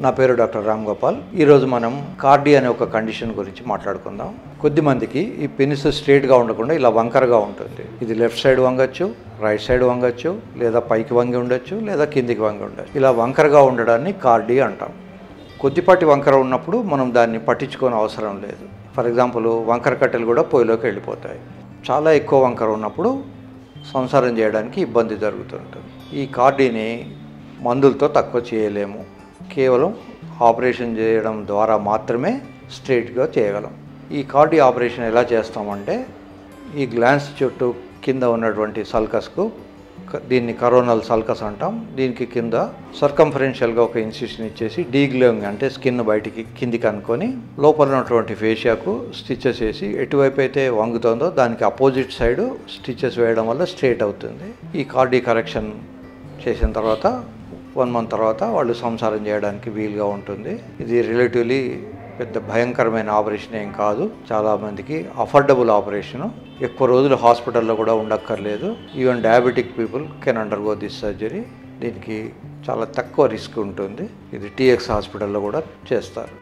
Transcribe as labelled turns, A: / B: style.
A: నా పేరు డాక్టర్ రామ్ గోపాల్ ఈరోజు మనం కార్డి అనే ఒక కండిషన్ గురించి మాట్లాడుకుందాం కొద్ది మందికి ఈ పెనిస్ స్ట్రేట్గా ఉండకుండా ఇలా వంకరగా ఉంటుంది ఇది లెఫ్ట్ సైడ్ వంగచ్చు రైట్ సైడ్ వంగచ్చు లేదా పైకి వంగి ఉండొచ్చు లేదా కిందికి వంగి ఉండొచ్చు ఇలా వంకరగా ఉండడాన్ని కార్డి అంటాం కొద్దిపాటి వంకర ఉన్నప్పుడు మనం దాన్ని పట్టించుకోని అవసరం లేదు ఫర్ ఎగ్జాంపుల్ వంకర కట్టెలు కూడా పొయ్యిలోకి వెళ్ళిపోతాయి చాలా ఎక్కువ వంకర ఉన్నప్పుడు సంసారం చేయడానికి ఇబ్బంది జరుగుతుంటుంది ఈ కార్డీని మందులతో తక్కువ చేయలేము కేవలం ఆపరేషన్ చేయడం ద్వారా మాత్రమే స్ట్రైట్గా చేయగలం ఈ కార్డీ ఆపరేషన్ ఎలా చేస్తామంటే ఈ గ్లాన్స్ చుట్టూ కింద ఉన్నటువంటి సల్కస్కు క- దీన్ని కరోనల్ సల్కస్ అంటాం దీనికి కింద సర్కంఫరెన్షియల్గా ఒక ఇన్సిషన్ ఇచ్చేసి డీగ్లోయింగ్ అంటే స్కిన్ బయటికి కిందికి అనుకొని లోపల ఉన్నటువంటి ఫేషియాకు స్టిచెస్ వేసి ఎటువైపు అయితే వంగుతుందో దానికి అపోజిట్ సైడ్ స్టిచెస్ వేయడం వల్ల స్ట్రేట్ అవుతుంది ఈ కార్డీ కరెక్షన్ చేసిన తర్వాత వన్ మంత్ తర్వాత వాళ్ళు సంసారం చేయడానికి వీలుగా ఉంటుంది ఇది రిలేటివ్లీ పెద్ద భయంకరమైన ఆపరేషన్ ఏం కాదు చాలామందికి అఫోర్డబుల్ ఆపరేషను ఎక్కువ రోజులు హాస్పిటల్లో కూడా ఉండక్కర్లేదు even diabetic people can undergo this surgery దీనికి చాలా తక్కువ రిస్క్ ఉంటుంది ఇది టీఎక్స్ హాస్పిటల్లో కూడా చేస్తారు